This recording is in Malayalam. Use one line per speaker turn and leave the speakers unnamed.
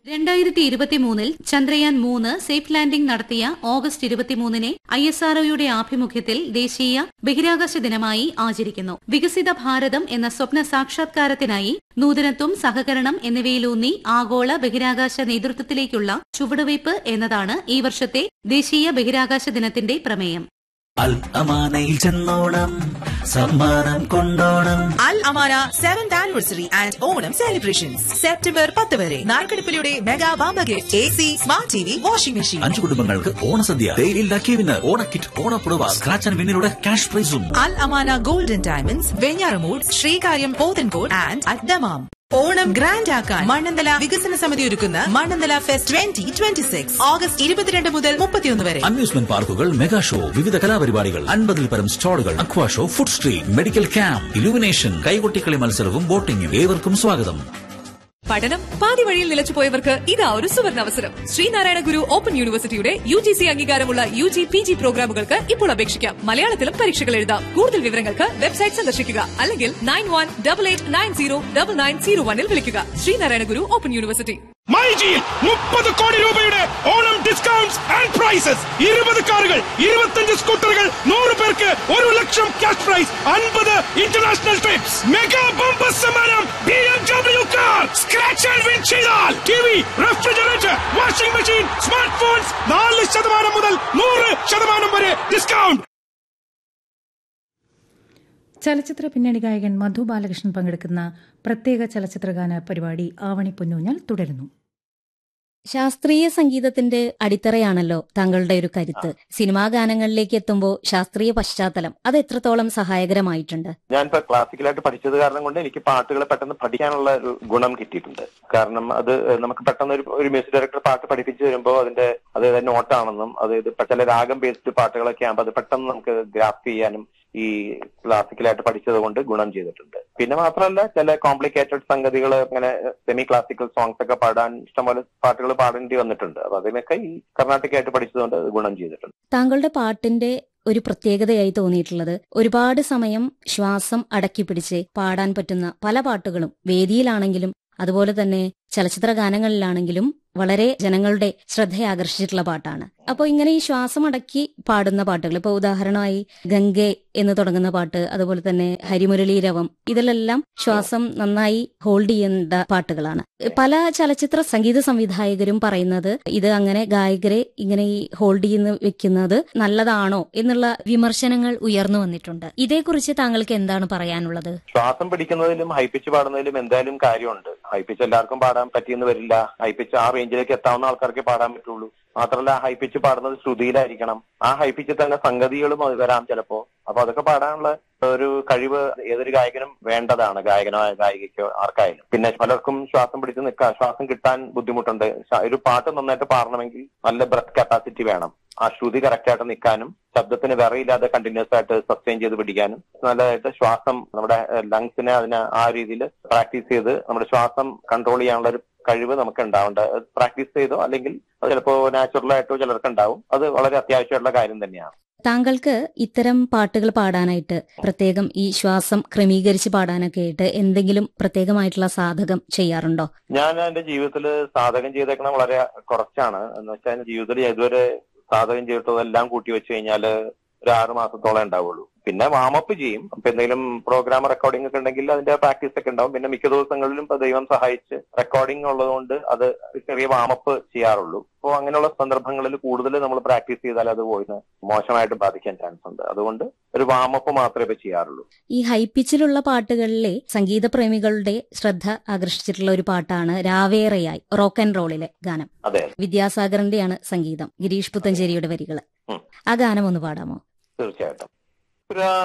രണ്ടായിരത്തി ഇരുപത്തിമൂന്നിൽ ചന്ദ്രയാൻ മൂന്ന് സേഫ് ലാൻഡിംഗ് നടത്തിയ ഓഗസ്റ്റ് ഇരുപത്തിമൂന്നിനെ ഐ എസ് ആർഒയുടെ ആഭിമുഖ്യത്തിൽ ദേശീയ ബഹിരാകാശ ദിനമായി ആചരിക്കുന്നു വികസിത ഭാരതം എന്ന സ്വപ്ന സാക്ഷാത്കാരത്തിനായി നൂതനത്വം സഹകരണം എന്നിവയിലൂന്നി ആഗോള ബഹിരാകാശ നേതൃത്വത്തിലേക്കുള്ള ചുവടുവയ്പ് എന്നതാണ് ഈ വർഷത്തെ ദേശീയ ബഹിരാകാശ ദിനത്തിന്റെ പ്രമേയം
അൽ അമാനയിൽ ചെന്നോണം സമ്മാനം കൊണ്ടോണം
Al Amana seventh anniversary and Onam celebrations September പത്ത് വരെ നാൽക്കടുപ്പിലൂടെ മെഗാ വാമ്പ gift A C smart T V washing machine
അഞ്ചു കുടുംബങ്ങൾക്ക് ഓണസദ്യ തേയിലിൽ ലക്കിയവിന് ഓണക്കിറ്റ് ഓണപ്പുടവ സ്ക്രാച്ച് ആൻഡ് വിന്നിലൂടെ ക്യാഷ് പ്രൈസും
Al Amana golden diamonds Venjaramoodu Sreekaryam Pothencode and അദ്ദമാം ഓണം ഗ്രാൻഡ് ആക്കാൻ മണ്ണന്തല വികസന സമിതി ഒരുക്കുന്ന Mannanthala fest twenty twenty six August ഇരുപത്തിരണ്ട് മുതൽ മുപ്പത്തിയൊന്ന് വരെ
അമ്യൂസ്മെന്റ് പാർക്കുകൾ മെഗാ ഷോ വിവിധ കലാപരിപാടികൾ അൻപതിൽ പരം സ്റ്റാളുകൾ aqua show food street medical camp illumination കൈകൊട്ടിക്കളി മത്സരവും ബോട്ടിംഗും ഏവർക്കും സ്വാഗതം
പഠനം പാതി വഴിയിൽ നിലച്ചുപോയവർക്ക് ഇതാ ഒരു സുവർണ അവസരം ശ്രീനാരായണ ഗുരു ഓപ്പൺ യൂണിവേഴ്സിറ്റിയുടെ യു ജി സി അംഗീകാരമുള്ള യു ജി പി ജി പ്രോഗ്രാമുകൾക്ക് ഇപ്പോൾ അപേക്ഷിക്കാം മലയാളത്തിലും പരീക്ഷകൾ എഴുതാം കൂടുതൽ വിവരങ്ങൾക്ക് വെബ്സൈറ്റ് സന്ദർശിക്കുക അല്ലെങ്കിൽ nine one double eight nine zero double nine zero വണ്ണിൽ വിളിക്കുക ശ്രീനാരായണ ഗുരു ഓപ്പൺ യൂണിവേഴ്സിറ്റി
മൈജിയിൽ മുപ്പത് കോടി രൂപയുടെ ഓണം ഡിസ്കൗണ്ട്സ് ആൻഡ് പ്രൈസസ് ഇരുപത് കാറുകൾ ഇരുപത്തഞ്ച് സ്കൂട്ടറുകൾ നൂറ് പേർക്ക് ഒരു ലക്ഷം ക്യാഷ് പ്രൈസ് അൻപത് ഇന്റർനാഷണൽ ട്രിപ്സ് മെഗാ ബമ്പർ സമ്മാനം B M W car scratch and win ചെയ്താൽ T V refrigerator washing machine smart phones നാല് ശതമാനം മുതൽ നൂറ് ശതമാനം വരെ ഡിസ്കൗണ്ട്
ചലച്ചിത്ര പിന്നണി ഗായകൻ മധു ബാലകൃഷ്ണൻ പങ്കെടുക്കുന്ന പ്രത്യേക ചലച്ചിത്രഗാന പരിപാടി ആവണി പൊന്നൂഞ്ഞാൽ തുടരുന്നു
ശാസ്ത്രീയ സംഗീതത്തിന്റെ അടിത്തറയാണല്ലോ താങ്കളുടെ ഒരു കരുത്ത് സിനിമാ ഗാനങ്ങളിലേക്ക് എത്തുമ്പോൾ ശാസ്ത്രീയ പശ്ചാത്തലം അത് എത്രത്തോളം സഹായകരമായിട്ടുണ്ട്
ഞാനിപ്പോ ക്ലാസിക്കലായിട്ട് പഠിച്ചത് കാരണം കൊണ്ട് എനിക്ക് പാട്ടുകൾ പെട്ടെന്ന് പഠിക്കാനുള്ള ഒരു ഗുണം കിട്ടിയിട്ടുണ്ട് കാരണം അത് നമുക്ക് പെട്ടെന്ന് ഒരു ഒരു മ്യൂസിക് ഡയറക്ടർ പാട്ട് പഠിപ്പിച്ചു വരുമ്പോൾ അതിന്റെ അത് നോട്ടാണെന്നും അത് ഇത് ചില രാഗം ബേസ്ഡ് പാട്ടുകളൊക്കെ ആകുമ്പോൾ അത് പെട്ടെന്ന് നമുക്ക് ഗ്രാഫ് ചെയ്യാനും ഈ ക്ലാസിക്കലായിട്ട് പഠിച്ചത് കൊണ്ട് ഗുണം ചെയ്തിട്ടുണ്ട് പിന്നെ മാത്രമല്ല ചില കോംപ്ലിക്കേറ്റഡ് സംഗതികൾ ഇങ്ങനെ സെമി ക്ലാസിക്കൽ സോങ്സ് ഒക്കെ പാടാൻ ഇഷ്ടംപോലെ പാട്ടുകൾ പാടേണ്ടി വന്നിട്ടുണ്ട് അപ്പൊ അതിനൊക്കെ ഈ കർണാട്ടിക്കായിട്ട് പഠിച്ചതുകൊണ്ട് അത് ഗുണം ചെയ്തിട്ടുണ്ട്
താങ്കളുടെ പാട്ടിന്റെ ഒരു പ്രത്യേകതയായി തോന്നിയിട്ടുള്ളത് ഒരുപാട് സമയം ശ്വാസം അടക്കി പിടിച്ച് പാടാൻ പറ്റുന്ന പല പാട്ടുകളും വേദിയിലാണെങ്കിലും അതുപോലെ തന്നെ ചലച്ചിത്ര ഗാനങ്ങളിലാണെങ്കിലും വളരെ ജനങ്ങളുടെ ശ്രദ്ധയാകർഷിച്ചിട്ടുള്ള പാട്ടാണ് അപ്പോൾ ഇങ്ങനെ ഈ ശ്വാസം അടക്കി പാടുന്ന പാട്ടുകൾ ഇപ്പോൾ ഉദാഹരണമായി ഗംഗെ എന്ന് തുടങ്ങുന്ന പാട്ട് അതുപോലെ തന്നെ ഹരിമുരളീരവം ഇതിലെല്ലാം ശ്വാസം നന്നായി ഹോൾഡ് ചെയ്യേണ്ട പാട്ടുകളാണ് പല ചലച്ചിത്ര സംഗീത സംവിധായകരും പറയുന്നത് ഇത് അങ്ങനെ ഗായകരെ ഇങ്ങനെ ഈ ഹോൾഡ് ചെയ്യുന്ന വെക്കുന്നത് നല്ലതാണോ എന്നുള്ള വിമർശനങ്ങൾ ഉയർന്നു വന്നിട്ടുണ്ട് ഇതേക്കുറിച്ച് താങ്കൾക്ക് എന്താണ് പറയാനുള്ളത്
ശ്വാസം പിടിക്കുന്നതിലും ഹൈപ്പിച്ച് പാടുന്നതിലും എന്തായാലും കാര്യമുണ്ട് ഹൈപ്പിച്ച് എല്ലാവർക്കും പാടാൻ പറ്റിയെന്ന് വരില്ല ഹൈപ്പിച്ച് ആ റേഞ്ചിലേക്ക് എത്താവുന്ന ആൾക്കാർക്ക് പാടാൻ പറ്റുള്ളൂ മാത്രമല്ല ഹൈപ്പിച്ച് പാടുന്നത് ശ്രുതിയിലായിരിക്കണം ആ ഹൈപ്പിച്ച് തന്നെ സംഗതികളും അത് വരാം ചിലപ്പോ അപ്പൊ അതൊക്കെ പാടാനുള്ള ഒരു കഴിവ് ഏതൊരു ഗായകനും വേണ്ടതാണ് ഗായകനോ ഗായികയ്ക്കോ ആർക്കായാലും പിന്നെ പലർക്കും ശ്വാസം പിടിച്ച് നിൽക്കാൻ ശ്വാസം കിട്ടാൻ ബുദ്ധിമുട്ടുണ്ട് ശ- ഒരു പാട്ട് നന്നായിട്ട് പാടണമെങ്കിൽ നല്ല ബ്രത്ത് കപ്പാസിറ്റി വേണം ആ ശ്രുതി കറക്റ്റ് ആയിട്ട് നിൽക്കാനും ശബ്ദത്തിന് വിറയില്ലാതെ കണ്ടിന്യൂസ് ആയിട്ട് സസ്റ്റെയിൻ ചെയ്ത് പിടിക്കാനും നല്ലതായിട്ട് ശ്വാസം നമ്മുടെ ലങ്സിനെ അതിനെ ആ രീതിയിൽ പ്രാക്ടീസ് ചെയ്ത് നമ്മുടെ ശ്വാസം കൺട്രോൾ ചെയ്യാനുള്ള ഒരു കഴിവ് നമുക്ക് ഉണ്ടാവേണ്ട പ്രാക്ടീസ് ചെയ്തോ അല്ലെങ്കിൽ അത് ചിലപ്പോ നാച്ചുറൽ ആയിട്ടോ ചിലർക്ക് ഉണ്ടാവും അത് വളരെ അത്യാവശ്യമായിട്ടുള്ള കാര്യം തന്നെയാണ്
താങ്കൾക്ക് ഇത്തരം പാട്ടുകൾ പാടാനായിട്ട് പ്രത്യേകം ഈ ശ്വാസം ക്രമീകരിച്ച് പാടാനൊക്കെ ആയിട്ട് എന്തെങ്കിലും പ്രത്യേകമായിട്ടുള്ള സാധകം ചെയ്യാറുണ്ടോ
ഞാൻ എന്റെ ജീവിതത്തിൽ സാധകം ചെയ്തേക്കണ വളരെ കുറച്ചാണ് എന്ന് വെച്ചാൽ എന്റെ ജീവിതത്തിൽ ഞാൻ ഇതുവരെ സാധകം ചെയ്തിട്ടതെല്ലാം കൂട്ടി വെച്ച് കഴിഞ്ഞാല് ഒരു ആറ് മാസത്തോളം ഉണ്ടാവുള്ളൂ പിന്നെ വാമപ്പ് ചെയ്യും അപ്പൊ എന്തെങ്കിലും പ്രോഗ്രാം റെക്കോർഡിംഗ് ഒക്കെ ഉണ്ടെങ്കിൽ അതിന്റെ പ്രാക്ടീസ് ഒക്കെ ഉണ്ടാവും പിന്നെ മിക്ക ദിവസങ്ങളിലും ഇപ്പൊ ദൈവം സഹായിച്ച് റെക്കോർഡിംഗ് ഉള്ളതുകൊണ്ട് അത് ഒരു ചെറിയ വാമപ്പ് ചെയ്യാറുള്ളൂ അപ്പോൾ അങ്ങനെയുള്ള സന്ദർഭങ്ങളിൽ കൂടുതൽ നമ്മൾ പ്രാക്ടീസ് ചെയ്താൽ അത് വോയിന് മോശമായിട്ട് ബാധിക്കാൻ ചാൻസ് ഉണ്ട് അതുകൊണ്ട് ഒരു വാമപ്പ് മാത്രമേ ഇപ്പൊ ചെയ്യാറുള്ളൂ
ഈ ഹൈപ്പിച്ചിലുള്ള പാട്ടുകളിലെ സംഗീത പ്രേമികളുടെ ശ്രദ്ധ ആകർഷിച്ചിട്ടുള്ള ഒരു പാട്ടാണ് രാവേറെയായി റോക്ക് ആൻഡ് റോളിലെ ഗാനം
അതെ
വിദ്യാസാഗറിന്റെയാണ് സംഗീതം ഗിരീഷ് പുത്തഞ്ചേരിയുടെ വരികൾ
ഉം.
ആ ഗാനം ഒന്ന് പാടാമോ
തീർച്ചയായിട്ടും